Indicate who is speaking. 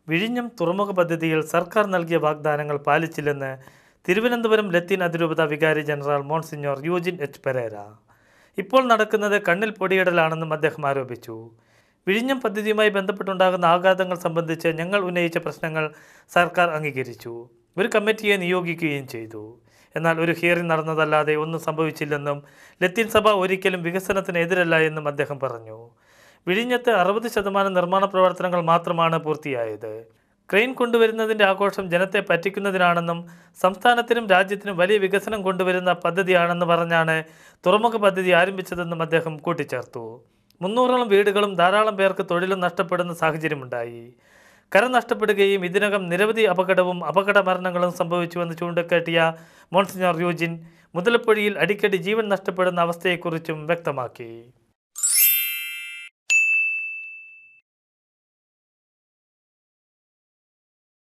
Speaker 1: വിഴിഞ്ഞം തുറമുഖ പദ്ധതിയിൽ സർക്കാർ നൽകിയ വാഗ്ദാനങ്ങൾ പാലിച്ചില്ലെന്ന് തിരുവനന്തപുരം ലത്തീൻ അതിരൂപത വികാരി general monsignor Eugene H Pereira ഇപ്പോൾ നടക്കുന്നത് കണ്ണിൽ പൊടിയിടലാണെന്നും അദ്ദേഹം ആരോപിച്ചു വിഴിഞ്ഞം പദ്ധതിയുമായി ബന്ധപ്പെട്ടുണ്ടാകുന്ന ആഘാതങ്ങൾ സംബന്ധിച്ച് ഞങ്ങൾ ഉന്നയിച്ച പ്രശ്നങ്ങൾ സർക്കാർ അംഗീകരിച്ചു ഒരു കമ്മിറ്റിയെ നിയോഗിക്കുകയും ചെയ്തു എന്നാൽ ഒരു ഹിയറിംഗ് നടന്നതല്ലാതെ ഒന്നും സംഭവിച്ചില്ലെന്നും ലത്തീൻ സഭ ഒരിക്കലും വികസനത്തിന് എതിരല്ല എന്നും അദ്ദേഹം പറഞ്ഞു വിഴിഞ്ഞത്ത് അറുപത് ശതമാനം നിർമ്മാണ പ്രവർത്തനങ്ങൾ മാത്രമാണ് പൂർത്തിയായത് ക്രെയിൻ കൊണ്ടുവരുന്നതിൻ്റെ ആഘോഷം ജനത്തെ പറ്റിക്കുന്നതിനാണെന്നും സംസ്ഥാനത്തിനും രാജ്യത്തിനും വലിയ വികസനം കൊണ്ടുവരുന്ന പദ്ധതിയാണെന്ന് പറഞ്ഞാണ് തുറമുഖ പദ്ധതി ആരംഭിച്ചതെന്നും അദ്ദേഹം കൂട്ടിച്ചേർത്തു മുന്നൂറോളം വീടുകളും ധാരാളം പേർക്ക് തൊഴിലും നഷ്ടപ്പെടുന്ന സാഹചര്യമുണ്ടായി കര നഷ്ടപ്പെടുകയും ഇതിനകം നിരവധി അപകടവും അപകട മരണങ്ങളും സംഭവിച്ചുവെന്ന് ചൂണ്ടിക്കാട്ടിയ മോൺസിഞ്ഞോർ യൂജിൻ മുതലപ്പൊഴിയിൽ അടിക്കടി ജീവൻ നഷ്ടപ്പെടുന്ന അവസ്ഥയെക്കുറിച്ചും വ്യക്തമാക്കി